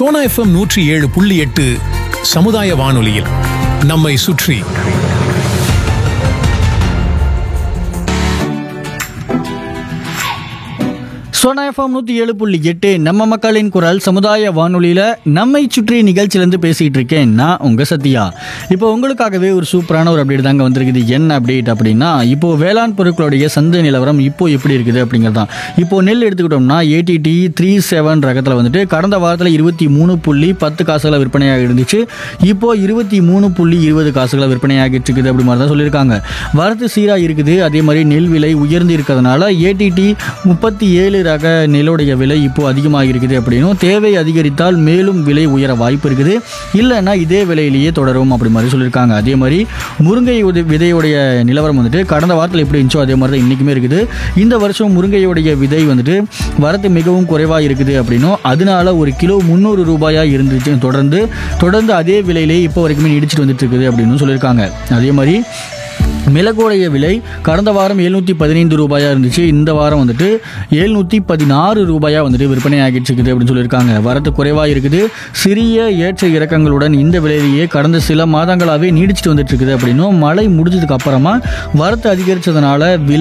Sona FM நூற்றி ஏழு புள்ளி எட்டு சமுதாய வானொலியில் நம்மை சுற்றி சோனா எஃப்எம் நூற்றி ஏழு புள்ளி எட்டு நம்ம மக்களின் குரல் சமுதாய வானொலியில் நம்மை சுற்றி நிகழ்ச்சியிலேருந்து பேசிகிட்டு இருக்கேன் நான் உங்கள் சத்யா இப்போ உங்களுக்காகவே ஒரு சூப்பரான ஒரு அப்டேட் தாங்க வந்திருக்குது என்ன அப்டேட் அப்படின்னா இப்போ வேளாண் பொருட்களுடைய சந்தை நிலவரம் இப்போ எப்படி இருக்குது அப்படிங்கிறது தான் இப்போ நெல் எடுத்துக்கிட்டோம்னா ஏடிடி த்ரீ செவன் ரகத்தில் வந்துட்டு கடந்த வாரத்தில் இருபத்தி மூணு புள்ளி பத்து காசுகளை விற்பனையாக இருந்துச்சு இப்போ இருபத்தி மூணு புள்ளி இருபது காசுகளை விற்பனையாகிட்டு இருக்குது அப்படி மாதிரி தான் சொல்லியிருக்காங்க வரத்து சீராக இருக்குது அதே மாதிரி நெல் விலை உயர்ந்து இருக்கிறதுனால ஏடிடி முப்பத்தி ஏழு ரக நெல்லுடைய விலை இப்போ அதிகமாக இருக்குது அப்படின்னும் தேவை அதிகரித்தால் மேலும் விலை உயர வாய்ப்பு இருக்குது இல்லைன்னா இதே விலையிலேயே தொடரும் அப்படி மாதிரி சொல்லியிருக்காங்க அதே மாதிரி முருங்கை உத- விதையுடைய நிலவரம் வந்துட்டு கடந்த வாரத்தில் எப்படி இருந்துச்சோ அதே மாதிரி தான் இன்றைக்குமே இருக்குது இந்த வருஷம் முருங்கையுடைய விதை வந்துட்டு வரத்து மிகவும் குறைவாக இருக்குது அப்படின்னும் அதனால ஒரு கிலோ முந்நூறு ரூபாயாக இருந்துச்சு தொடர்ந்து தொடர்ந்து அதே விலையிலே இப்போ வரைக்குமே நீடிச்சிட்டு வந்துட்டு இருக்குது அப்படின்னு சொல்லியிருக்காங்க அதே மாதிரி மிளகுடைய விலை கடந்த வாரம் எழுநூற்றி பதினைந்து ரூபாயாக இருந்துச்சு இந்த வாரம் வந்துட்டு எழுநூற்றி பதினாறு ரூபாயாக வந்துட்டு விற்பனை ஆகிட்டு இருக்குது அப்படின்னு சொல்லியிருக்காங்க வரத்து குறைவாக இருக்குது சிறிய ஏற்ற இறக்கங்களுடன் இந்த விலையிலேயே கடந்த சில மாதங்களாகவே நீடிச்சிட்டு வந்துட்டு இருக்குது அப்படின்னும் மழை முடிஞ்சதுக்கு அப்புறமா வரத்து அதிகரித்ததுனால விலை